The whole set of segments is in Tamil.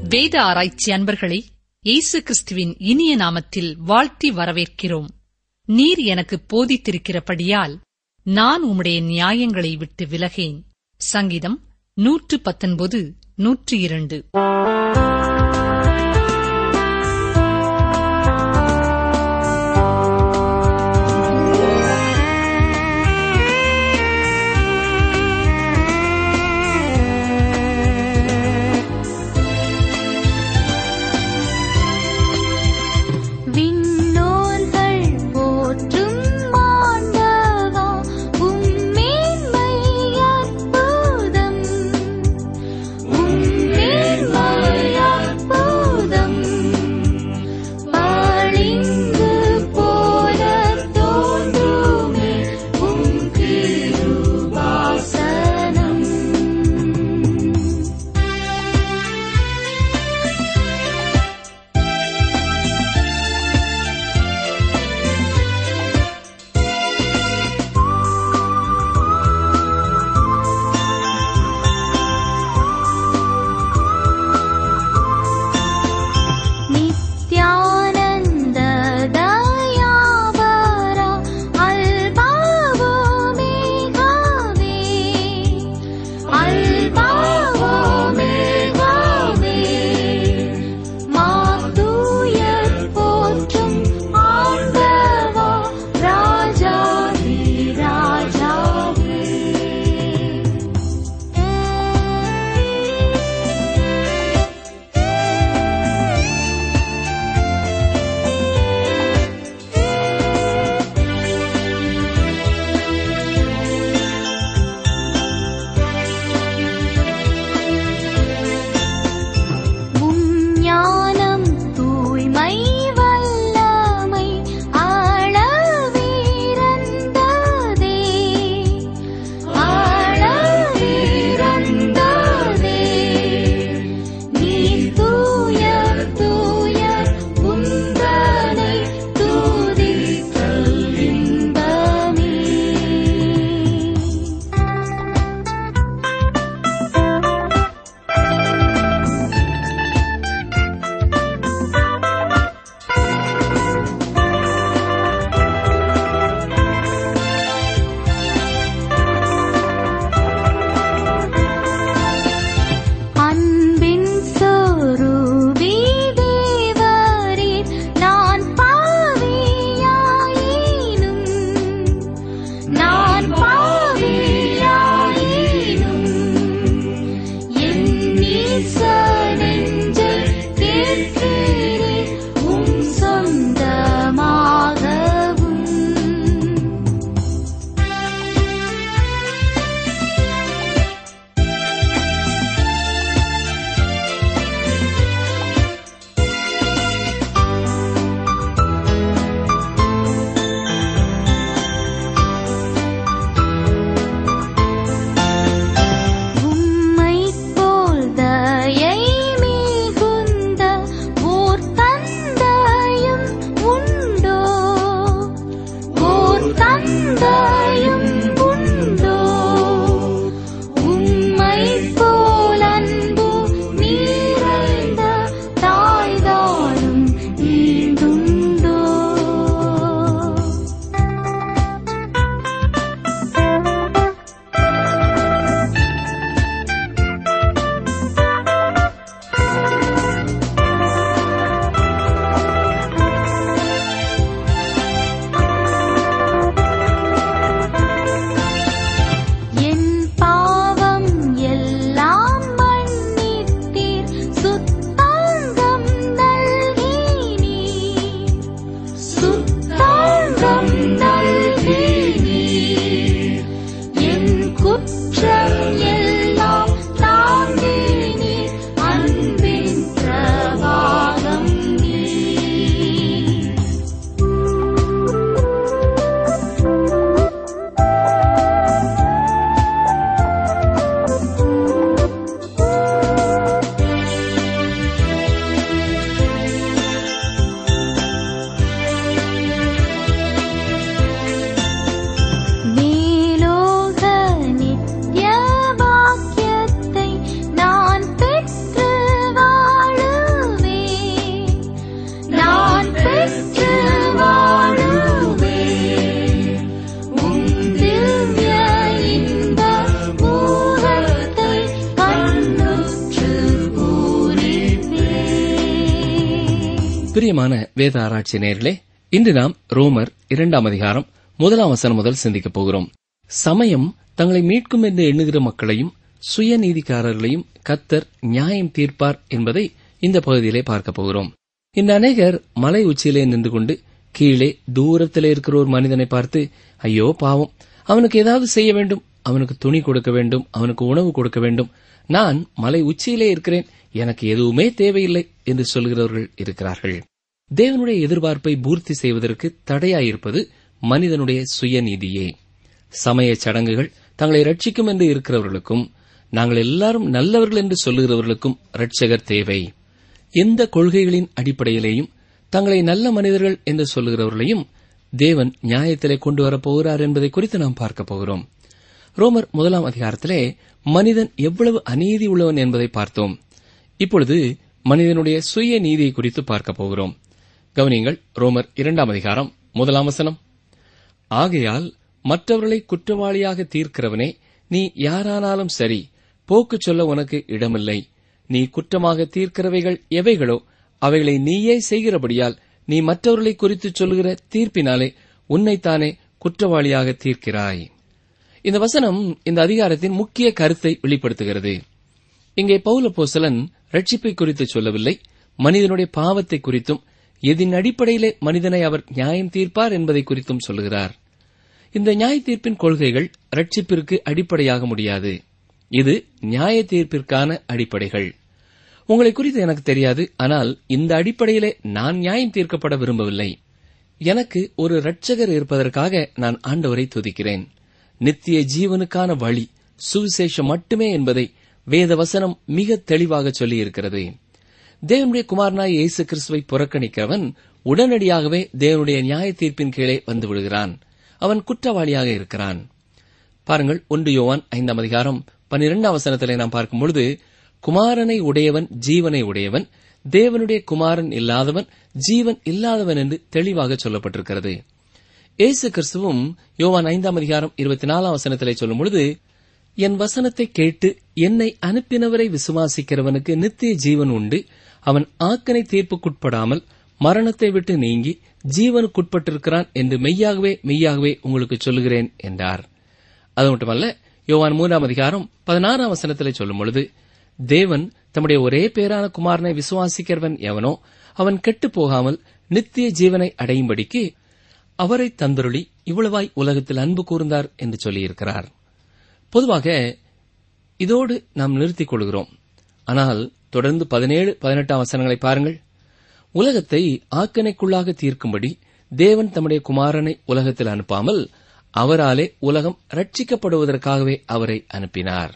வேத ஆராய்ச்சி அன்பர்களை இயேசு கிறிஸ்துவின் இனிய நாமத்தில் வாழ்த்தி வரவேற்கிறோம் நீர் எனக்கு போதித்திருக்கிறபடியால் நான் உம்முடைய நியாயங்களை விட்டு விலகேன் சங்கீதம் நூற்று பத்தொன்பது நூற்று இரண்டு விண்ணோர்கள் போற்றும் ஆண்டவா உம்மேன்மை அற்புதம் உம்மேன்மை பிரியமான வேத ஆராய்ச்சி நேர்களே இன்று நாம் ரோமர் இரண்டாம் அதிகாரம் முதலாம் வசனம் முதல் சிந்திக்கப் போகிறோம் சமயம் தங்களை மீட்கும் என்று எண்ணுகிற மக்களையும் சுயநீதிக்காரர்களையும் கத்தர் நியாயம் தீர்ப்பார் என்பதை இந்த பகுதியிலே பார்க்கப் போகிறோம் இந்த அநேகர் மலை உச்சியிலே நின்று கொண்டு கீழே தூரத்திலே இருக்கிற ஒரு மனிதனை பார்த்து ஐயோ பாவம் அவனுக்கு ஏதாவது செய்ய வேண்டும் அவனுக்கு துணி கொடுக்க வேண்டும் அவனுக்கு உணவு கொடுக்க வேண்டும் நான் மலை உச்சியிலே இருக்கிறேன் எனக்கு எதுவுமே தேவையில்லை என்று சொல்கிறவர்கள் இருக்கிறார்கள் தேவனுடைய எதிர்பார்ப்பை பூர்த்தி செய்வதற்கு தடையாயிருப்பது மனிதனுடைய சுயநீதியே சமய சடங்குகள் தங்களை ரட்சிக்கும் என்று இருக்கிறவர்களுக்கும் நாங்கள் எல்லாரும் நல்லவர்கள் என்று சொல்லுகிறவர்களுக்கும் ரட்சகர் தேவை எந்த கொள்கைகளின் அடிப்படையிலேயும் தங்களை நல்ல மனிதர்கள் என்று சொல்லுகிறவர்களையும் தேவன் நியாயத்திலே கொண்டு வரப் போகிறார் என்பதை குறித்து நாம் பார்க்கப் போகிறோம் ரோமர் முதலாம் அதிகாரத்திலே மனிதன் எவ்வளவு அநீதி உள்ளவன் என்பதை பார்த்தோம் இப்பொழுது மனிதனுடைய சுய நீதியை குறித்து பார்க்கப் போகிறோம் கவனியங்கள் ரோமர் இரண்டாம் அதிகாரம் முதலாம் வசனம் ஆகையால் மற்றவர்களை குற்றவாளியாக தீர்க்கிறவனே நீ யாரானாலும் சரி போக்கு சொல்ல உனக்கு இடமில்லை நீ குற்றமாக தீர்க்கிறவைகள் எவைகளோ அவைகளை நீயே செய்கிறபடியால் நீ மற்றவர்களை குறித்து சொல்லுகிற தீர்ப்பினாலே உன்னைத்தானே குற்றவாளியாக தீர்க்கிறாய் இந்த வசனம் இந்த அதிகாரத்தின் முக்கிய கருத்தை வெளிப்படுத்துகிறது இங்கே பவுல போசலன் ரட்சிப்பை குறித்து சொல்லவில்லை மனிதனுடைய பாவத்தை குறித்தும் எதின் அடிப்படையிலே மனிதனை அவர் நியாயம் தீர்ப்பார் என்பதை குறித்தும் சொல்லுகிறார் இந்த நியாய தீர்ப்பின் கொள்கைகள் ரட்சிப்பிற்கு அடிப்படையாக முடியாது இது நியாய தீர்ப்பிற்கான அடிப்படைகள் உங்களை குறித்து எனக்கு தெரியாது ஆனால் இந்த அடிப்படையிலே நான் நியாயம் தீர்க்கப்பட விரும்பவில்லை எனக்கு ஒரு இரட்சகர் இருப்பதற்காக நான் ஆண்டவரை துதிக்கிறேன் நித்திய ஜீவனுக்கான வழி சுவிசேஷம் மட்டுமே என்பதை வேத வசனம் மிக தெளிவாக சொல்லியிருக்கிறது தேவனுடைய குமாரனாய் இயேசு கிறிஸ்துவை புறக்கணிக்கிறவன் உடனடியாகவே தேவனுடைய நியாய தீர்ப்பின் கீழே வந்து விடுகிறான் அவன் குற்றவாளியாக இருக்கிறான் பாருங்கள் ஒன்று யோவான் ஐந்தாம் அதிகாரம் பன்னிரெண்டாம் வசனத்திலே நாம் பார்க்கும்பொழுது குமாரனை உடையவன் ஜீவனை உடையவன் தேவனுடைய குமாரன் இல்லாதவன் ஜீவன் இல்லாதவன் என்று தெளிவாக சொல்லப்பட்டிருக்கிறது இயேசு கிறிஸ்துவும் யோவான் ஐந்தாம் அதிகாரம் இருபத்தி நாலாம் வசனத்திலே சொல்லும் பொழுது என் வசனத்தை கேட்டு என்னை அனுப்பினவரை விசுவாசிக்கிறவனுக்கு நித்திய ஜீவன் உண்டு அவன் ஆக்கனை தீர்ப்புக்குட்படாமல் மரணத்தை விட்டு நீங்கி ஜீவனுக்குட்பட்டிருக்கிறான் என்று மெய்யாகவே மெய்யாகவே உங்களுக்கு சொல்லுகிறேன் என்றார் அது மட்டுமல்ல யோவான் மூன்றாம் அதிகாரம் பதினாறாம் வசனத்திலே சொல்லும் பொழுது தேவன் தம்முடைய ஒரே பேரான குமாரனை விசுவாசிக்கிறவன் எவனோ அவன் கெட்டுப் போகாமல் நித்திய ஜீவனை அடையும்படிக்கு அவரை தந்தருளி இவ்வளவாய் உலகத்தில் அன்பு கூர்ந்தார் என்று சொல்லியிருக்கிறார் பொதுவாக இதோடு நாம் நிறுத்திக் கொள்கிறோம் ஆனால் தொடர்ந்து பதினேழு பதினெட்டாம் வசனங்களை பாருங்கள் உலகத்தை ஆக்கனைக்குள்ளாக தீர்க்கும்படி தேவன் தம்முடைய குமாரனை உலகத்தில் அனுப்பாமல் அவராலே உலகம் ரட்சிக்கப்படுவதற்காகவே அவரை அனுப்பினார்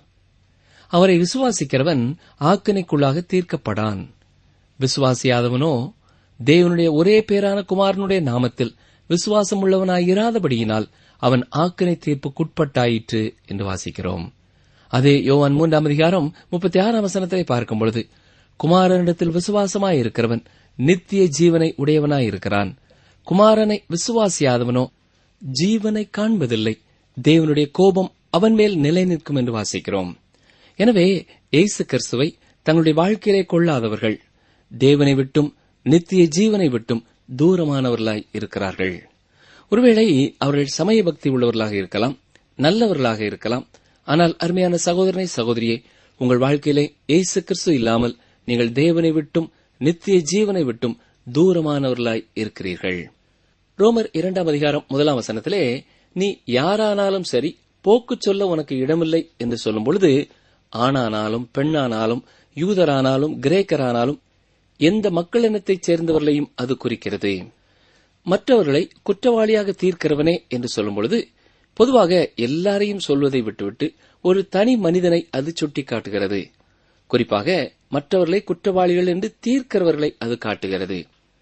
அவரை விசுவாசிக்கிறவன் ஆக்கனைக்குள்ளாக தீர்க்கப்படான் விசுவாசியாதவனோ தேவனுடைய ஒரே பேரான குமாரனுடைய நாமத்தில் விசுவாசம் உள்ளவனாயிராதபடியினால் அவன் ஆக்கனை தீர்ப்புக்குட்பட்டாயிற்று என்று வாசிக்கிறோம் அதே யோவான் மூன்றாம் அதிகாரம் முப்பத்தி ஆறாம் வசனத்தை பார்க்கும் பொழுது குமாரனிடத்தில் விசுவாசமாயிருக்கிறவன் நித்திய ஜீவனை உடையவனாயிருக்கிறான் குமாரனை விசுவாசியாதவனோ ஜீவனை காண்பதில்லை தேவனுடைய கோபம் அவன் மேல் நிலை நிற்கும் என்று வாசிக்கிறோம் எனவே இயேசு கிறிஸ்துவை தங்களுடைய வாழ்க்கையிலே கொள்ளாதவர்கள் தேவனை விட்டும் நித்திய ஜீவனை விட்டும் தூரமானவர்களாய் இருக்கிறார்கள் ஒருவேளை அவர்கள் சமய பக்தி உள்ளவர்களாக இருக்கலாம் நல்லவர்களாக இருக்கலாம் ஆனால் அருமையான சகோதரனை சகோதரியே உங்கள் வாழ்க்கையிலே இயேசு கிறிஸ்து இல்லாமல் நீங்கள் தேவனை விட்டும் நித்திய ஜீவனை விட்டும் தூரமானவர்களாய் இருக்கிறீர்கள் ரோமர் இரண்டாம் அதிகாரம் முதலாம் வசனத்திலே நீ யாரானாலும் சரி போக்கு சொல்ல உனக்கு இடமில்லை என்று சொல்லும் பொழுது ஆணானாலும் பெண்ணானாலும் யூதரானாலும் கிரேக்கரானாலும் எந்த மக்கள் இனத்தைச் சேர்ந்தவர்களையும் அது குறிக்கிறது மற்றவர்களை குற்றவாளியாக தீர்க்கிறவனே என்று சொல்லும் பொழுது பொதுவாக எல்லாரையும் சொல்வதை விட்டுவிட்டு ஒரு தனி மனிதனை அது சுட்டிக்காட்டுகிறது குறிப்பாக மற்றவர்களை குற்றவாளிகள் என்று தீர்க்கிறவர்களை அது காட்டுகிறது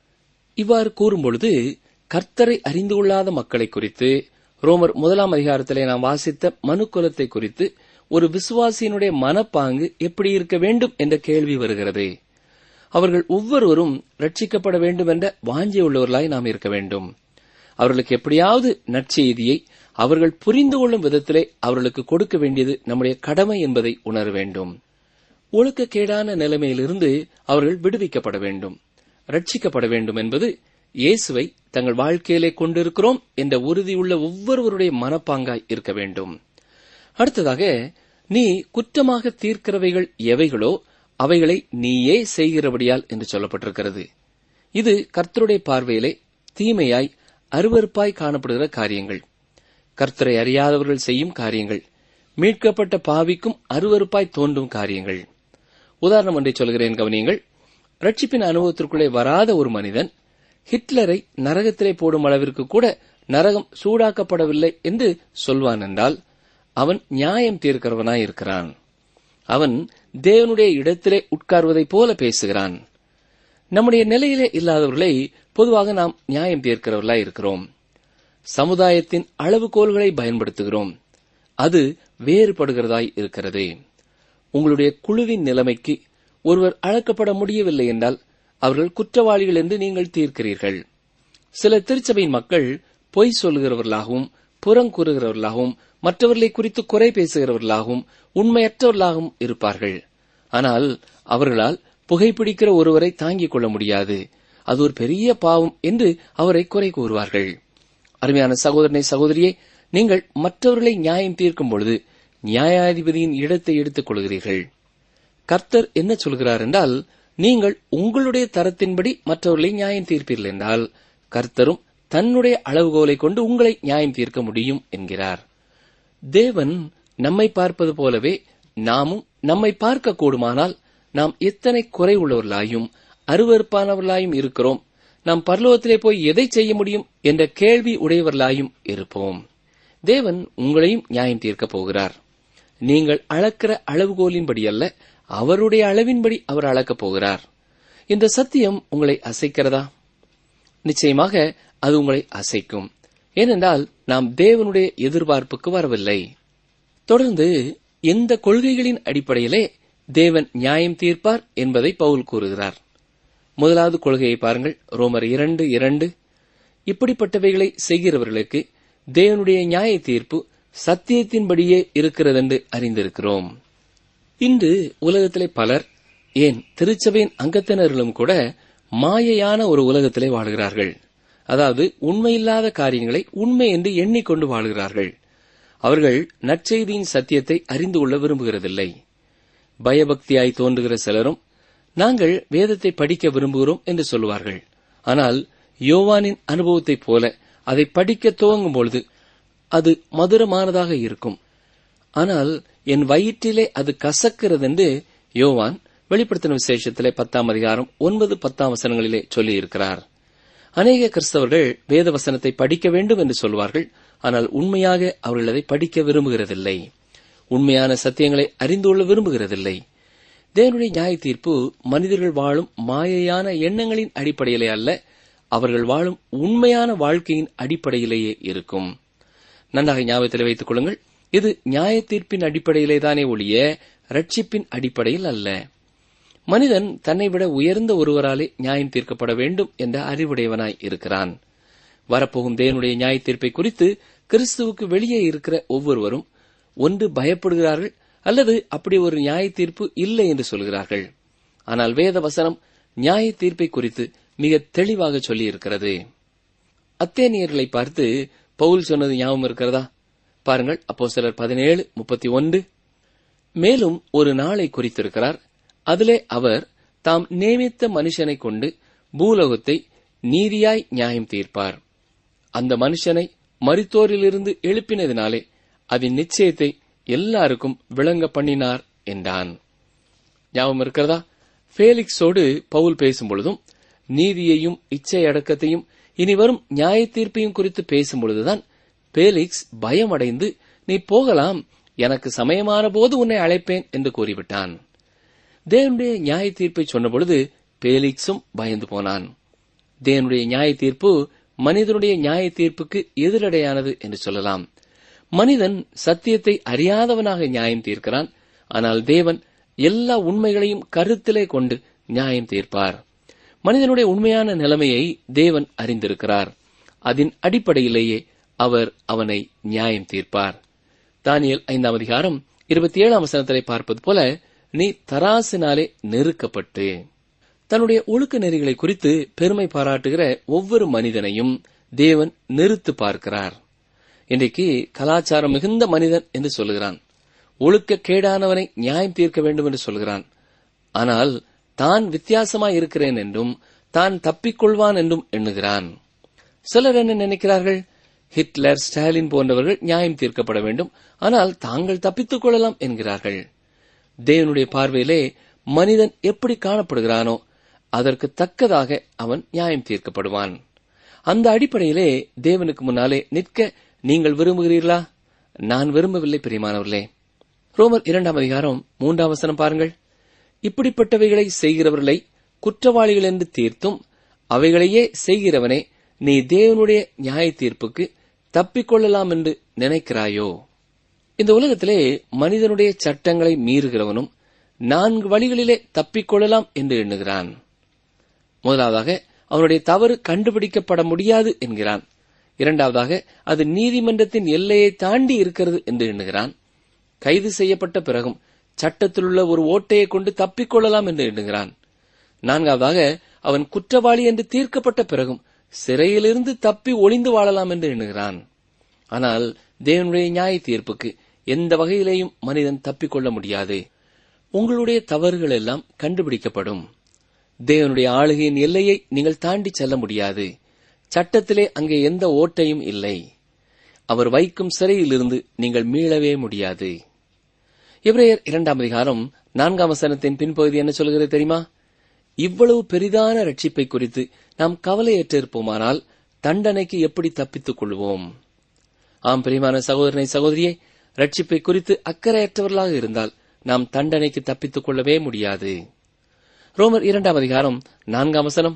இவ்வாறு கூறும்பொழுது கர்த்தரை அறிந்து கொள்ளாத மக்களை குறித்து ரோமர் முதலாம் அதிகாரத்திலே நாம் வாசித்த மனுக்குலத்தை குறித்து ஒரு விசுவாசியினுடைய மனப்பாங்கு எப்படி இருக்க வேண்டும் என்ற கேள்வி வருகிறது அவர்கள் ஒவ்வொருவரும் ரட்சிக்கப்பட வேண்டும் என்ற வாஞ்சி உள்ளவர்களாய் நாம் இருக்க வேண்டும் அவர்களுக்கு எப்படியாவது நற்செய்தியை அவர்கள் புரிந்து கொள்ளும் விதத்திலே அவர்களுக்கு கொடுக்க வேண்டியது நம்முடைய கடமை என்பதை உணர வேண்டும் ஒழுக்கக்கேடான நிலைமையிலிருந்து அவர்கள் விடுவிக்கப்பட வேண்டும் ரட்சிக்கப்பட வேண்டும் என்பது இயேசுவை தங்கள் வாழ்க்கையிலே கொண்டிருக்கிறோம் என்ற உறுதியுள்ள ஒவ்வொருவருடைய மனப்பாங்காய் இருக்க வேண்டும் அடுத்ததாக நீ குற்றமாக தீர்க்கிறவைகள் எவைகளோ அவைகளை நீயே செய்கிறபடியால் என்று சொல்லப்பட்டிருக்கிறது இது கர்த்தருடைய பார்வையிலே தீமையாய் அருவருப்பாய் காணப்படுகிற காரியங்கள் கர்த்தரை அறியாதவர்கள் செய்யும் காரியங்கள் மீட்கப்பட்ட பாவிக்கும் அருவருப்பாய் தோன்றும் காரியங்கள் உதாரணம் ஒன்றை சொல்கிறேன் கவனியங்கள் ரட்சிப்பின் அனுபவத்திற்குள்ளே வராத ஒரு மனிதன் ஹிட்லரை நரகத்திலே போடும் அளவிற்கு கூட நரகம் சூடாக்கப்படவில்லை என்று சொல்வான் என்றால் அவன் நியாயம் தீர்க்கிறவனாய் இருக்கிறான் அவன் தேவனுடைய இடத்திலே உட்கார்வதைப் போல பேசுகிறான் நம்முடைய நிலையிலே இல்லாதவர்களை பொதுவாக நாம் நியாயம் தீர்க்கிறவர்களாய் இருக்கிறோம் சமுதாயத்தின் அளவுகோல்களை பயன்படுத்துகிறோம் அது வேறுபடுகிறதாய் இருக்கிறது உங்களுடைய குழுவின் நிலைமைக்கு ஒருவர் அழைக்கப்பட முடியவில்லை என்றால் அவர்கள் குற்றவாளிகள் என்று நீங்கள் தீர்க்கிறீர்கள் சில திருச்சபையின் மக்கள் பொய் சொல்லுகிறவர்களாகவும் புறங்கூறுகிறவர்களாகவும் மற்றவர்களை குறித்து குறை பேசுகிறவர்களாகவும் உண்மையற்றவர்களாகவும் இருப்பார்கள் ஆனால் அவர்களால் புகைப்பிடிக்கிற ஒருவரை தாங்கிக் கொள்ள முடியாது அது ஒரு பெரிய பாவம் என்று அவரை குறை கூறுவார்கள் அருமையான சகோதரனை சகோதரியே நீங்கள் மற்றவர்களை நியாயம் தீர்க்கும் பொழுது நியாயாதிபதியின் இடத்தை எடுத்துக் கொள்கிறீர்கள் கர்த்தர் என்ன சொல்கிறார் என்றால் நீங்கள் உங்களுடைய தரத்தின்படி மற்றவர்களை நியாயம் தீர்ப்பீர்கள் என்றால் கர்த்தரும் தன்னுடைய அளவுகோலை கொண்டு உங்களை நியாயம் தீர்க்க முடியும் என்கிறார் தேவன் நம்மை பார்ப்பது போலவே நாமும் நம்மை பார்க்க கூடுமானால் நாம் எத்தனை குறை உள்ளவர்களாயும் அருவறுப்பானவர்களாயும் இருக்கிறோம் நாம் பரலோகத்திலே போய் எதை செய்ய முடியும் என்ற கேள்வி உடையவர்களாயும் இருப்போம் தேவன் உங்களையும் நியாயம் தீர்க்கப் போகிறார் நீங்கள் அளக்கிற அளவுகோலின்படி அல்ல அவருடைய அளவின்படி அவர் அளக்கப் போகிறார் இந்த சத்தியம் உங்களை அசைக்கிறதா நிச்சயமாக அது உங்களை அசைக்கும் ஏனென்றால் நாம் தேவனுடைய எதிர்பார்ப்புக்கு வரவில்லை தொடர்ந்து எந்த கொள்கைகளின் அடிப்படையிலே தேவன் நியாயம் தீர்ப்பார் என்பதை பவுல் கூறுகிறார் முதலாவது கொள்கையை பாருங்கள் ரோமர் இரண்டு இரண்டு இப்படிப்பட்டவைகளை செய்கிறவர்களுக்கு தேவனுடைய நியாய தீர்ப்பு சத்தியத்தின்படியே இருக்கிறதென்று அறிந்திருக்கிறோம் இன்று உலகத்திலே பலர் ஏன் திருச்சபையின் அங்கத்தினர்களும் கூட மாயையான ஒரு உலகத்திலே வாழ்கிறார்கள் அதாவது உண்மையில்லாத காரியங்களை உண்மை என்று எண்ணிக்கொண்டு வாழ்கிறார்கள் அவர்கள் நற்செய்தியின் சத்தியத்தை அறிந்து கொள்ள விரும்புகிறதில்லை பயபக்தியாய் தோன்றுகிற சிலரும் நாங்கள் வேதத்தை படிக்க விரும்புகிறோம் என்று சொல்லுவார்கள் ஆனால் யோவானின் அனுபவத்தைப் போல அதை படிக்க துவங்கும் பொழுது அது மதுரமானதாக இருக்கும் ஆனால் என் வயிற்றிலே அது கசக்கிறது என்று யோவான் வெளிப்படுத்தின விசேஷத்திலே பத்தாம் அதிகாரம் ஒன்பது பத்தாம் வசனங்களிலே சொல்லியிருக்கிறார் அநேக கிறிஸ்தவர்கள் வேத வசனத்தை படிக்க வேண்டும் என்று சொல்வார்கள் ஆனால் உண்மையாக அவர்கள் அதை படிக்க விரும்புகிறதில்லை உண்மையான சத்தியங்களை அறிந்து கொள்ள விரும்புகிறதில்லை தேவனுடைய நியாய தீர்ப்பு மனிதர்கள் வாழும் மாயையான எண்ணங்களின் அடிப்படையிலே அல்ல அவர்கள் வாழும் உண்மையான வாழ்க்கையின் அடிப்படையிலேயே இருக்கும் நன்றாக ஞாபகத்தில் வைத்துக் கொள்ளுங்கள் இது நியாய தீர்ப்பின் அடிப்படையிலே தானே ஒழிய ரட்சிப்பின் அடிப்படையில் அல்ல மனிதன் தன்னை விட உயர்ந்த ஒருவராலே நியாயம் தீர்க்கப்பட வேண்டும் என்ற அறிவுடையவனாய் இருக்கிறான் வரப்போகும் தேவனுடைய நியாய தீர்ப்பை குறித்து கிறிஸ்துவுக்கு வெளியே இருக்கிற ஒவ்வொருவரும் ஒன்று பயப்படுகிறார்கள் அல்லது அப்படி ஒரு நியாய தீர்ப்பு இல்லை என்று சொல்கிறார்கள் ஆனால் வேத வசனம் நியாய தீர்ப்பை குறித்து மிக தெளிவாக சொல்லியிருக்கிறது அத்தேனியர்களை பார்த்து பவுல் சொன்னது ஞாபகம் இருக்கிறதா பாருங்கள் அப்போ சிலர் பதினேழு முப்பத்தி ஒன்று மேலும் ஒரு நாளை குறித்திருக்கிறார் அதிலே அவர் தாம் நியமித்த மனுஷனை கொண்டு பூலோகத்தை நீதியாய் நியாயம் தீர்ப்பார் அந்த மனுஷனை மரித்தோரிலிருந்து எழுப்பினதினாலே அதன் நிச்சயத்தை எல்லாருக்கும் விளங்க பண்ணினார் என்றான் ஞாபகம் இருக்கிறதா ஃபேலிக்ஸோடு பவுல் பேசும் பொழுதும் நீதியையும் இச்சை அடக்கத்தையும் இனி வரும் நியாய தீர்ப்பையும் குறித்து பேசும் பொழுதுதான் பேலிக்ஸ் பயமடைந்து நீ போகலாம் எனக்கு சமயமான போது உன்னை அழைப்பேன் என்று கூறிவிட்டான் தேவனுடைய நியாய தீர்ப்பை சொன்னபொழுது பேலிக்ஸும் பயந்து போனான் தேவனுடைய நியாய தீர்ப்பு மனிதனுடைய நியாய தீர்ப்புக்கு எதிரடையானது என்று சொல்லலாம் மனிதன் சத்தியத்தை அறியாதவனாக நியாயம் தீர்க்கிறான் ஆனால் தேவன் எல்லா உண்மைகளையும் கருத்திலே கொண்டு நியாயம் தீர்ப்பார் மனிதனுடைய உண்மையான நிலைமையை தேவன் அறிந்திருக்கிறார் அதன் அடிப்படையிலேயே அவர் அவனை நியாயம் தீர்ப்பார் தானியல் ஐந்தாம் அதிகாரம் இருபத்தி ஏழாம் வசனத்திலே பார்ப்பது போல நீ தராசினாலே நெருக்கப்பட்டு தன்னுடைய ஒழுக்க நெறிகளை குறித்து பெருமை பாராட்டுகிற ஒவ்வொரு மனிதனையும் தேவன் நிறுத்து பார்க்கிறார் இன்றைக்கு கலாச்சாரம் மிகுந்த மனிதன் என்று சொல்லுகிறான் ஒழுக்க கேடானவனை நியாயம் தீர்க்க வேண்டும் என்று சொல்கிறான் ஆனால் தான் வித்தியாசமாய் இருக்கிறேன் என்றும் தான் தப்பிக்கொள்வான் என்றும் எண்ணுகிறான் சிலர் என்ன நினைக்கிறார்கள் ஹிட்லர் ஸ்டாலின் போன்றவர்கள் நியாயம் தீர்க்கப்பட வேண்டும் ஆனால் தாங்கள் தப்பித்துக் கொள்ளலாம் என்கிறார்கள் தேவனுடைய பார்வையிலே மனிதன் எப்படி காணப்படுகிறானோ அதற்கு தக்கதாக அவன் நியாயம் தீர்க்கப்படுவான் அந்த அடிப்படையிலே தேவனுக்கு முன்னாலே நிற்க நீங்கள் விரும்புகிறீர்களா நான் விரும்பவில்லை பிரியமானவர்களே ரோமர் இரண்டாம் அதிகாரம் மூன்றாம் வசனம் பாருங்கள் இப்படிப்பட்டவைகளை செய்கிறவர்களை குற்றவாளிகள் என்று தீர்த்தும் அவைகளையே செய்கிறவனே நீ தேவனுடைய நியாய தீர்ப்புக்கு தப்பிக்கொள்ளலாம் என்று நினைக்கிறாயோ இந்த உலகத்திலே மனிதனுடைய சட்டங்களை மீறுகிறவனும் நான்கு வழிகளிலே தப்பிக்கொள்ளலாம் என்று எண்ணுகிறான் முதலாவதாக அவனுடைய தவறு கண்டுபிடிக்கப்பட முடியாது என்கிறான் இரண்டாவதாக அது நீதிமன்றத்தின் எல்லையை தாண்டி இருக்கிறது என்று எண்ணுகிறான் கைது செய்யப்பட்ட பிறகும் சட்டத்திலுள்ள ஒரு ஓட்டையை கொண்டு தப்பிக்கொள்ளலாம் என்று எண்ணுகிறான் நான்காவதாக அவன் குற்றவாளி என்று தீர்க்கப்பட்ட பிறகும் சிறையிலிருந்து தப்பி ஒளிந்து வாழலாம் என்று எண்ணுகிறான் ஆனால் தேவனுடைய நியாய தீர்ப்புக்கு எந்த வகையிலேயும் மனிதன் தப்பிக்கொள்ள முடியாது உங்களுடைய தவறுகள் எல்லாம் கண்டுபிடிக்கப்படும் தேவனுடைய ஆளுகையின் எல்லையை நீங்கள் தாண்டி செல்ல முடியாது சட்டத்திலே அங்கே எந்த ஓட்டையும் இல்லை அவர் வைக்கும் சிறையிலிருந்து நீங்கள் மீளவே முடியாது எபிரேயர் இரண்டாம் அதிகாரம் நான்காம் வசனத்தின் பின்பகுதி என்ன சொல்கிறது தெரியுமா இவ்வளவு பெரிதான ரட்சிப்பை குறித்து நாம் கவலையற்றிருப்போமானால் தண்டனைக்கு எப்படி தப்பித்துக் கொள்வோம் ஆம் பிரியமான சகோதரனை சகோதரியே ரட்சிப்பை குறித்து அக்கறையற்றவர்களாக இருந்தால் நாம் தண்டனைக்கு தப்பித்துக் கொள்ளவே முடியாது ரோமர் இரண்டாம் அதிகாரம் நான்காம் வசனம்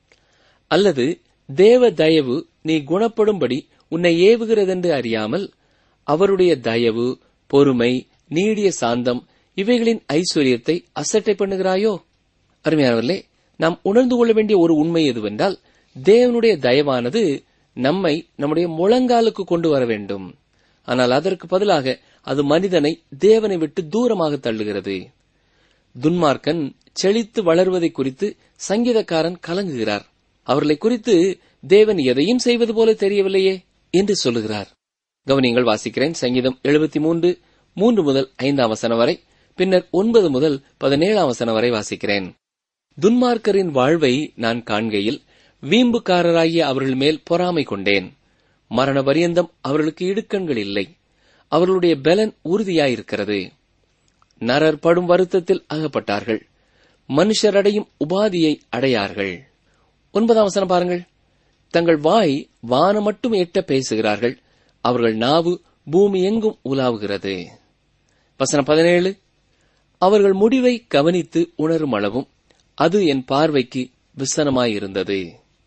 அல்லது தேவ தயவு நீ குணப்படும்படி உன்னை ஏவுகிறதென்று அறியாமல் அவருடைய தயவு பொறுமை நீடிய சாந்தம் இவைகளின் ஐஸ்வர்யத்தை அசட்டை பண்ணுகிறாயோ அருமையானவர்களே நாம் உணர்ந்து கொள்ள வேண்டிய ஒரு உண்மை எதுவென்றால் தேவனுடைய தயவானது நம்மை நம்முடைய முழங்காலுக்கு கொண்டு வர வேண்டும் ஆனால் அதற்கு பதிலாக அது மனிதனை தேவனை விட்டு தூரமாக தள்ளுகிறது துன்மார்க்கன் செழித்து வளர்வதை குறித்து சங்கீதக்காரன் கலங்குகிறார் அவர்களை குறித்து தேவன் எதையும் செய்வது போல தெரியவில்லையே என்று சொல்லுகிறார் கவனியங்கள் வாசிக்கிறேன் சங்கீதம் எழுபத்தி மூன்று மூன்று முதல் ஐந்தாம் வசனம் வரை பின்னர் ஒன்பது முதல் பதினேழாம் வசனம் வரை வாசிக்கிறேன் துன்மார்க்கரின் வாழ்வை நான் காண்கையில் வீம்புக்காரராகிய அவர்கள் மேல் பொறாமை கொண்டேன் மரண பரியந்தம் அவர்களுக்கு இடுக்கண்கள் இல்லை அவர்களுடைய பலன் உறுதியாயிருக்கிறது நரர் படும் வருத்தத்தில் அகப்பட்டார்கள் மனுஷர் அடையும் உபாதியை அடையார்கள் ஒன்பதாம் வசனம் பாருங்கள் தங்கள் வாய் வானம் மட்டும் எட்ட பேசுகிறார்கள் அவர்கள் நாவு பூமி எங்கும் உலாவுகிறது வசனம் பதினேழு அவர்கள் முடிவை கவனித்து உணரும் அளவும் அது என் பார்வைக்கு விசனமாயிருந்தது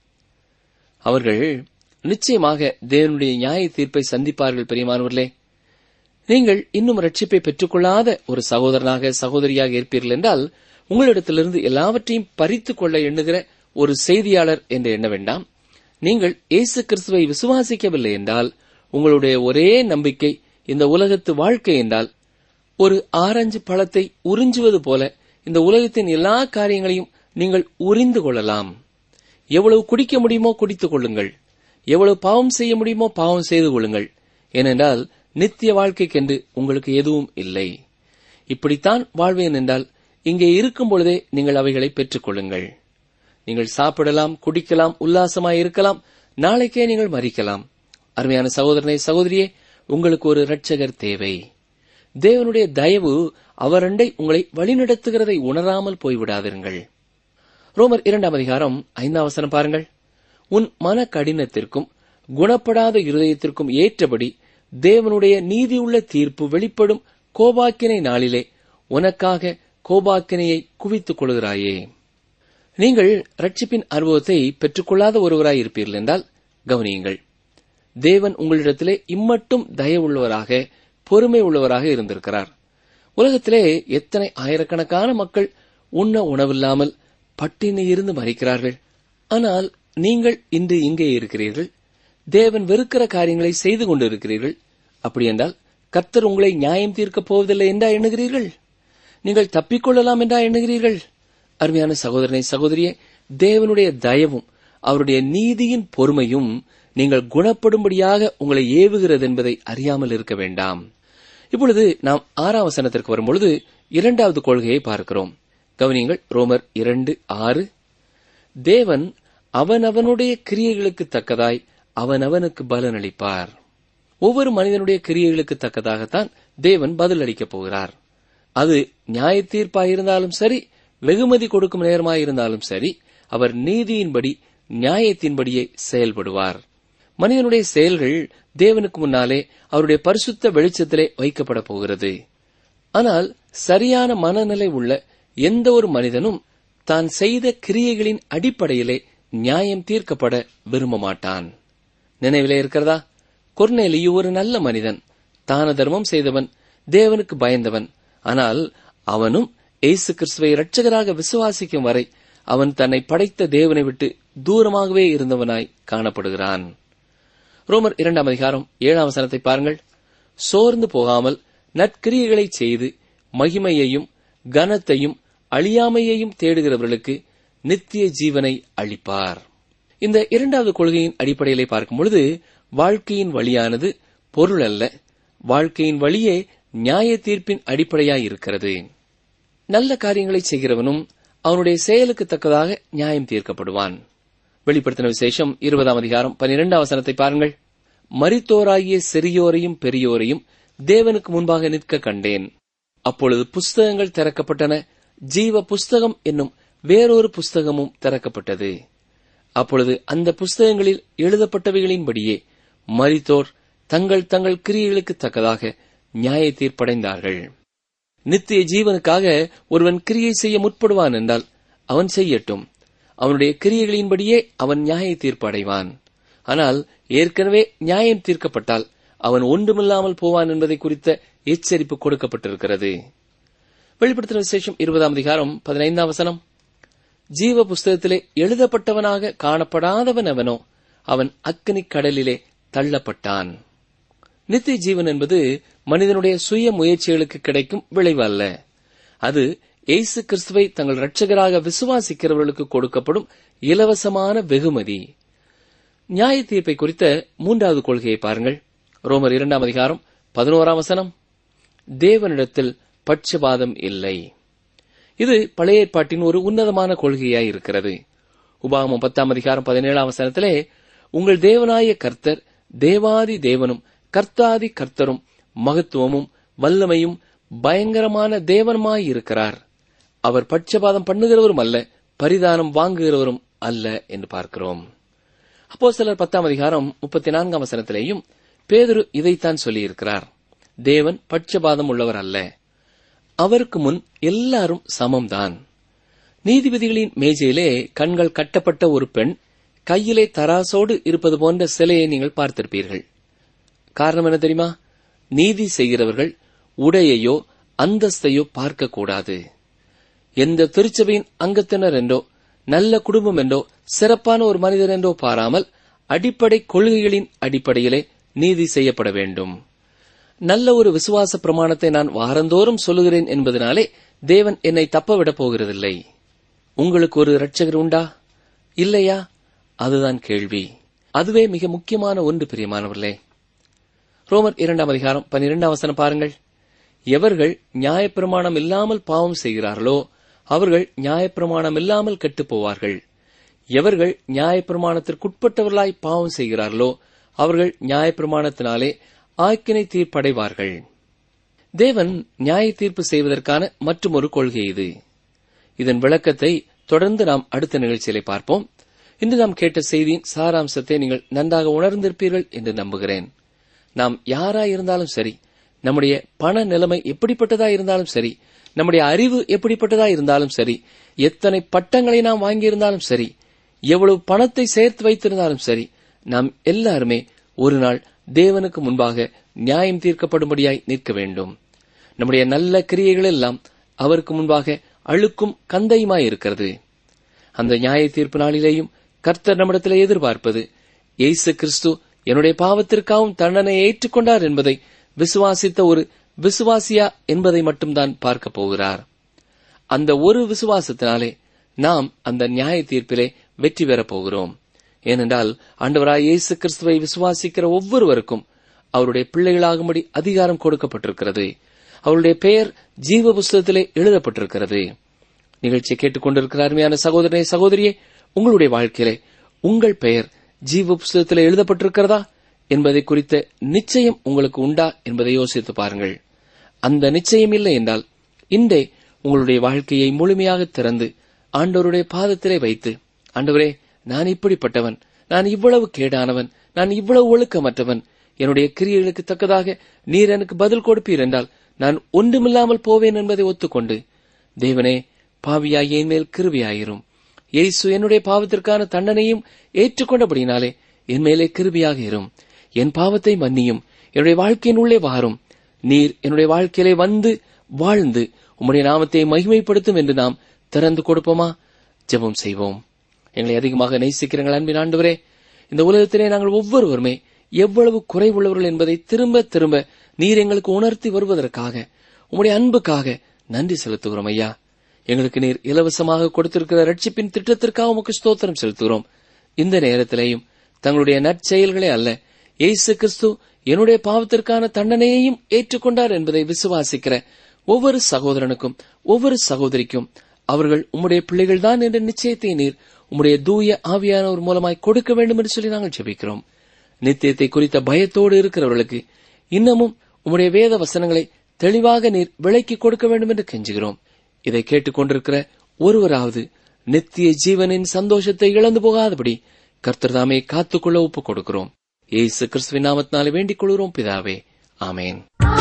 அவர்கள் நிச்சயமாக தேவனுடைய நியாய தீர்ப்பை சந்திப்பார்கள் பெரியமானவர்களே நீங்கள் இன்னும் ரட்சிப்பை பெற்றுக்கொள்ளாத ஒரு சகோதரனாக சகோதரியாக இருப்பீர்கள் என்றால் உங்களிடத்திலிருந்து எல்லாவற்றையும் பறித்துக் கொள்ள எண்ணுகிற ஒரு செய்தியாளர் என்று எண்ண வேண்டாம் நீங்கள் இயேசு கிறிஸ்துவை விசுவாசிக்கவில்லை என்றால் உங்களுடைய ஒரே நம்பிக்கை இந்த உலகத்து வாழ்க்கை என்றால் ஒரு ஆரஞ்சு பழத்தை உறிஞ்சுவது போல இந்த உலகத்தின் எல்லா காரியங்களையும் நீங்கள் உறிந்து கொள்ளலாம் எவ்வளவு குடிக்க முடியுமோ குடித்துக் கொள்ளுங்கள் எவ்வளவு பாவம் செய்ய முடியுமோ பாவம் செய்து கொள்ளுங்கள் ஏனென்றால் நித்திய வாழ்க்கைக்கென்று உங்களுக்கு எதுவும் இல்லை இப்படித்தான் வாழ்வேன் என்றால் இங்கே இருக்கும் பொழுதே நீங்கள் அவைகளை பெற்றுக் கொள்ளுங்கள் நீங்கள் சாப்பிடலாம் குடிக்கலாம் உல்லாசமாய் இருக்கலாம் நாளைக்கே நீங்கள் மறிக்கலாம் அருமையான சகோதரனை சகோதரியே உங்களுக்கு ஒரு இரட்சகர் தேவை தேவனுடைய தயவு அவரண்டை உங்களை வழிநடத்துகிறதை உணராமல் போய்விடாதிருங்கள் ரோமர் இரண்டாம் அதிகாரம் ஐந்தாம் வசனம் பாருங்கள் உன் மன கடினத்திற்கும் குணப்படாத இருதயத்திற்கும் ஏற்றபடி தேவனுடைய நீதியுள்ள தீர்ப்பு வெளிப்படும் கோபாக்கினை நாளிலே உனக்காக கோபாக்கினையை குவித்துக் கொள்கிறாயே நீங்கள் ரட்சிப்பின் அனுபவத்தை பெற்றுக்கொள்ளாத ஒருவராய் இருப்பீர்கள் என்றால் கவனியுங்கள் தேவன் உங்களிடத்திலே இம்மட்டும் தயவுள்ளவராக பொறுமை உள்ளவராக இருந்திருக்கிறார் உலகத்திலே எத்தனை ஆயிரக்கணக்கான மக்கள் உண்ண உணவில்லாமல் பட்டினி இருந்து மறிக்கிறார்கள் ஆனால் நீங்கள் இன்று இங்கே இருக்கிறீர்கள் தேவன் வெறுக்கிற காரியங்களை செய்து கொண்டிருக்கிறீர்கள் அப்படி என்றால் கர்த்தர் உங்களை நியாயம் தீர்க்கப் போவதில்லை என்றா எண்ணுகிறீர்கள் நீங்கள் தப்பிக்கொள்ளலாம் என்றா எண்ணுகிறீர்கள் அருமையான சகோதரனை சகோதரியே தேவனுடைய தயவும் அவருடைய நீதியின் பொறுமையும் நீங்கள் குணப்படும்படியாக உங்களை ஏவுகிறது என்பதை அறியாமல் இருக்க வேண்டாம் இப்பொழுது நாம் ஆறாம் வசனத்திற்கு வரும்பொழுது இரண்டாவது கொள்கையை பார்க்கிறோம் கவனியங்கள் ரோமர் இரண்டு ஆறு தேவன் அவனவனுடைய கிரியைகளுக்கு தக்கதாய் அவனவனுக்கு பலனளிப்பார் ஒவ்வொரு மனிதனுடைய கிரியைகளுக்கு தக்கதாகத்தான் தேவன் பதில் அளிக்கப் போகிறார் அது நியாய தீர்ப்பாயிருந்தாலும் சரி வெகுமதி கொடுக்கும் நேரமாயிருந்தாலும் சரி அவர் நீதியின்படி நியாயத்தின்படியே செயல்படுவார் மனிதனுடைய செயல்கள் தேவனுக்கு முன்னாலே அவருடைய பரிசுத்த வெளிச்சத்திலே வைக்கப்பட போகிறது ஆனால் சரியான மனநிலை உள்ள எந்த ஒரு மனிதனும் தான் செய்த கிரியைகளின் அடிப்படையிலே நியாயம் தீர்க்கப்பட விரும்ப மாட்டான் நினைவிலே இருக்கிறதா கொர்நேலியு ஒரு நல்ல மனிதன் தான தர்மம் செய்தவன் தேவனுக்கு பயந்தவன் ஆனால் அவனும் இயேசு கிறிஸ்துவை இரட்சகராக விசுவாசிக்கும் வரை அவன் தன்னை படைத்த தேவனை விட்டு தூரமாகவே இருந்தவனாய் காணப்படுகிறான் ரோமர் இரண்டாம் அதிகாரம் ஏழாம் வசனத்தை பாருங்கள் சோர்ந்து போகாமல் நற்கிரியைகளை செய்து மகிமையையும் கனத்தையும் அழியாமையையும் தேடுகிறவர்களுக்கு நித்திய ஜீவனை அளிப்பார் இந்த இரண்டாவது கொள்கையின் அடிப்படையிலே பார்க்கும் பொழுது வாழ்க்கையின் வழியானது பொருள் அல்ல வாழ்க்கையின் வழியே நியாய தீர்ப்பின் அடிப்படையாயிருக்கிறது நல்ல காரியங்களை செய்கிறவனும் அவனுடைய செயலுக்கு தக்கதாக நியாயம் தீர்க்கப்படுவான் வெளிப்படுத்தின விசேஷம் இருபதாம் அதிகாரம் பனிரெண்டாம் வசனத்தை பாருங்கள் மரித்தோராகிய சிறியோரையும் பெரியோரையும் தேவனுக்கு முன்பாக நிற்க கண்டேன் அப்பொழுது புஸ்தகங்கள் திறக்கப்பட்டன ஜீவ புஸ்தகம் என்னும் வேறொரு புஸ்தகமும் திறக்கப்பட்டது அப்பொழுது அந்த புஸ்தகங்களில் எழுதப்பட்டவைகளின்படியே மரித்தோர் தங்கள் தங்கள் கிரியைகளுக்கு தக்கதாக நியாய தீர்ப்படைந்தார்கள் நித்திய ஜீவனுக்காக ஒருவன் கிரியை செய்ய முற்படுவான் என்றால் அவன் செய்யட்டும் அவனுடைய கிரியைகளின்படியே அவன் நியாய தீர்ப்பு அடைவான் ஆனால் ஏற்கனவே நியாயம் தீர்க்கப்பட்டால் அவன் ஒன்றுமில்லாமல் போவான் என்பதை குறித்த எச்சரிப்பு கொடுக்கப்பட்டிருக்கிறது வெளிப்படுத்தின விசேஷம் இருபதாம் அதிகாரம் பதினைந்தாம் வசனம் ஜீவ புஸ்தகத்திலே எழுதப்பட்டவனாக காணப்படாதவன் அவனோ அவன் அக்கினி கடலிலே தள்ளப்பட்டான் நித்திய ஜீவன் என்பது மனிதனுடைய சுய முயற்சிகளுக்கு கிடைக்கும் விளைவு அல்ல அது இயேசு கிறிஸ்துவை தங்கள் இரட்சகராக விசுவாசிக்கிறவர்களுக்கு கொடுக்கப்படும் இலவசமான வெகுமதி நியாய தீர்ப்பை குறித்த மூன்றாவது கொள்கையை பாருங்கள் ரோமர் இரண்டாம் அதிகாரம் பதினோராம் வசனம் தேவனிடத்தில் பட்சபாதம் இல்லை இது பழைய ஏற்பாட்டின் ஒரு உன்னதமான கொள்கையாய் இருக்கிறது உபாகமம் பத்தாம் அதிகாரம் பதினேழாம் வசனத்திலே உங்கள் தேவனாய கர்த்தர் தேவாதி தேவனும் கர்த்தாதி கர்த்தரும் மகத்துவமும் வல்லமையும் பயங்கரமான தேவனுமாயிருக்கிறார் அவர் பட்சபாதம் பண்ணுகிறவரும் அல்ல பரிதானம் வாங்குகிறவரும் அல்ல என்று பார்க்கிறோம் அப்போ சிலர் பத்தாம் அதிகாரம் முப்பத்தி நான்காம் வசனத்திலேயும் பேதுரு இதைத்தான் சொல்லியிருக்கிறார் தேவன் பட்சபாதம் உள்ளவர் அல்ல அவருக்கு முன் எல்லாரும் சமம்தான் நீதிபதிகளின் மேஜையிலே கண்கள் கட்டப்பட்ட ஒரு பெண் கையிலே தராசோடு இருப்பது போன்ற சிலையை நீங்கள் பார்த்திருப்பீர்கள் காரணம் என்ன தெரியுமா நீதி செய்கிறவர்கள் உடையையோ அந்தஸ்தையோ பார்க்கக்கூடாது எந்த திருச்சபையின் அங்கத்தினர் என்றோ நல்ல குடும்பம் என்றோ சிறப்பான ஒரு மனிதர் என்றோ பாராமல் அடிப்படை கொள்கைகளின் அடிப்படையிலே நீதி செய்யப்பட வேண்டும் நல்ல ஒரு விசுவாச பிரமாணத்தை நான் வாரந்தோறும் சொல்லுகிறேன் என்பதனாலே தேவன் என்னை தப்பவிடப் போகிறதில்லை உங்களுக்கு ஒரு இரட்சகர் உண்டா இல்லையா அதுதான் கேள்வி அதுவே மிக முக்கியமான ஒன்று பிரியமானவர்களே ரோமர் இரண்டாம் அதிகாரம் பன்னிரெண்டாம் வசனம் பாருங்கள் எவர்கள் நியாயப்பிரமாணம் இல்லாமல் பாவம் செய்கிறார்களோ அவர்கள் நியாயப்பிரமாணம் இல்லாமல் கெட்டுப் போவார்கள் எவர்கள் நியாயப்பிரமாணத்திற்குட்பட்டவர்களாய் பாவம் செய்கிறார்களோ அவர்கள் நியாயப்பிரமாணத்தினாலே ஆக்கினை தீர்ப்படைவார்கள் தேவன் நியாய தீர்ப்பு செய்வதற்கான மற்றொரு கொள்கை இது இதன் விளக்கத்தை தொடர்ந்து நாம் அடுத்த நிகழ்ச்சியிலே பார்ப்போம் இன்று நாம் கேட்ட செய்தியின் சாராம்சத்தை நீங்கள் நன்றாக உணர்ந்திருப்பீர்கள் என்று நம்புகிறேன் நாம் யாராயிருந்தாலும் சரி நம்முடைய பண நிலைமை எப்படிப்பட்டதா இருந்தாலும் சரி நம்முடைய அறிவு எப்படிப்பட்டதா இருந்தாலும் சரி எத்தனை பட்டங்களை நாம் வாங்கியிருந்தாலும் சரி எவ்வளவு பணத்தை சேர்த்து வைத்திருந்தாலும் சரி நாம் எல்லாருமே ஒரு நாள் தேவனுக்கு முன்பாக நியாயம் தீர்க்கப்படும்படியாய் நிற்க வேண்டும் நம்முடைய நல்ல கிரியைகள் எல்லாம் அவருக்கு முன்பாக அழுக்கும் கந்தையுமாய் இருக்கிறது அந்த நியாய தீர்ப்பு நாளிலேயும் கர்த்தர் நம்மிடத்திலே எதிர்பார்ப்பது இயேசு கிறிஸ்து என்னுடைய பாவத்திற்காகவும் தண்டனை ஏற்றுக்கொண்டார் என்பதை விசுவாசித்த ஒரு விசுவாசியா என்பதை மட்டும்தான் பார்க்க போகிறார் அந்த ஒரு விசுவாசத்தினாலே நாம் அந்த நியாய தீர்ப்பிலே வெற்றி பெறப் போகிறோம் ஏனென்றால் ஆண்டவராய் இயேசு கிறிஸ்துவை விசுவாசிக்கிற ஒவ்வொருவருக்கும் அவருடைய பிள்ளைகளாகும்படி அதிகாரம் கொடுக்கப்பட்டிருக்கிறது அவருடைய பெயர் ஜீவ புஸ்தகத்திலே எழுதப்பட்டிருக்கிறது நிகழ்ச்சியை கேட்டுக்கொண்டிருக்கிற அருமையான சகோதரனே சகோதரியே உங்களுடைய வாழ்க்கையிலே உங்கள் பெயர் ஜீவ புஸ்தகத்திலே எழுதப்பட்டிருக்கிறதா என்பதை குறித்த நிச்சயம் உங்களுக்கு உண்டா என்பதை யோசித்து பாருங்கள் அந்த நிச்சயம் இல்லை என்றால் இன்றே உங்களுடைய வாழ்க்கையை முழுமையாக திறந்து ஆண்டவருடைய பாதத்திலே வைத்து ஆண்டவரே நான் இப்படிப்பட்டவன் நான் இவ்வளவு கேடானவன் நான் இவ்வளவு ஒழுக்கமற்றவன் என்னுடைய கிரியைகளுக்கு தக்கதாக நீர் எனக்கு பதில் கொடுப்பீர் என்றால் நான் ஒன்றுமில்லாமல் போவேன் என்பதை ஒத்துக்கொண்டு தேவனே பாவியாய் என் மேல் கிருபியாயிரும் இயேசு என்னுடைய பாவத்திற்கான தண்டனையும் ஏற்றுக்கொண்டபடினாலே என் மேலே கிருபியாக இரும் என் பாவத்தை மன்னியும் என்னுடைய வாழ்க்கையின் உள்ளே வாரும் நீர் என்னுடைய வாழ்க்கையிலே வந்து வாழ்ந்து உம்முடைய நாமத்தை மகிமைப்படுத்தும் என்று நாம் திறந்து கொடுப்போமா ஜெபம் செய்வோம் எங்களை அதிகமாக நேசிக்கிறங்கள் அன்பின் ஆண்டவரே இந்த உலகத்திலே நாங்கள் ஒவ்வொருவருமே எவ்வளவு குறைவுள்ளவர்கள் என்பதை திரும்ப திரும்ப நீர் எங்களுக்கு உணர்த்தி வருவதற்காக உம்முடைய அன்புக்காக நன்றி செலுத்துகிறோம் ஐயா எங்களுக்கு நீர் இலவசமாக கொடுத்திருக்கிற ரட்சிப்பின் திட்டத்திற்காக உமக்கு ஸ்தோத்திரம் செலுத்துகிறோம் இந்த நேரத்திலேயும் தங்களுடைய நற்செயல்களே அல்ல இயேசு கிறிஸ்து என்னுடைய பாவத்திற்கான தண்டனையையும் ஏற்றுக்கொண்டார் என்பதை விசுவாசிக்கிற ஒவ்வொரு சகோதரனுக்கும் ஒவ்வொரு சகோதரிக்கும் அவர்கள் உம்முடைய பிள்ளைகள்தான் என்ற நிச்சயத்தை நீர் உம்முடைய தூய ஆவியானவர் மூலமாய் கொடுக்க வேண்டும் என்று சொல்லி நாங்கள் ஜெபிக்கிறோம் நித்தியத்தை குறித்த பயத்தோடு இருக்கிறவர்களுக்கு இன்னமும் உம்முடைய வேத வசனங்களை தெளிவாக நீர் விளக்கி கொடுக்க வேண்டும் என்று கெஞ்சுகிறோம் இதை கேட்டுக்கொண்டிருக்கிற ஒருவராவது நித்திய ஜீவனின் சந்தோஷத்தை இழந்து போகாதபடி கர்த்தர்தாமே காத்துக்கொள்ள ஒப்புக் கொடுக்கிறோம் ஏசு கிறிஸ்துவின் நாமத்தினாலே வேண்டிக் கொள்கிறோம் பிதாவே ஆமேன்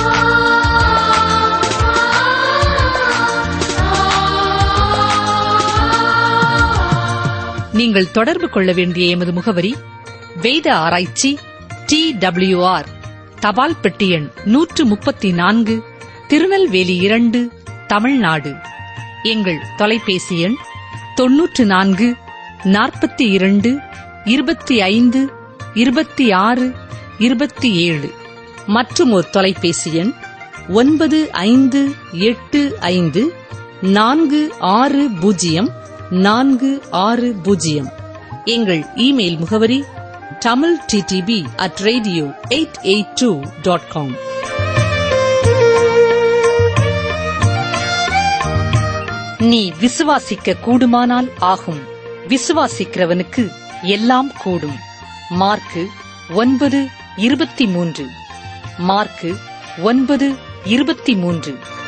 நீங்கள் தொடர்பு கொள்ள வேண்டிய எமது முகவரி வேத ஆராய்ச்சி டி ஆர் தபால் பெட்டி எண் நூற்று முப்பத்தி நான்கு திருநெல்வேலி இரண்டு தமிழ்நாடு எங்கள் தொலைபேசி எண் தொன்னூற்று நான்கு நாற்பத்தி இரண்டு இருபத்தி ஐந்து இருபத்தி ஆறு இருபத்தி ஏழு மற்றும் ஒரு தொலைபேசி எண் ஒன்பது ஐந்து எட்டு ஐந்து நான்கு ஆறு பூஜ்ஜியம் நான்கு ஆறு பூஜ்ஜியம் எங்கள் இமெயில் முகவரி Tamil DTP at radio eight eight two dot com நீ விசுவாசிக்க கூடுமானால் ஆகும் விசுவாசிக்கிறவனுக்கு எல்லாம் கூடும் மார்க்கு ஒன்பது இருபத்தி மூன்று மார்க்கு ஒன்பது இருபத்தி மூன்று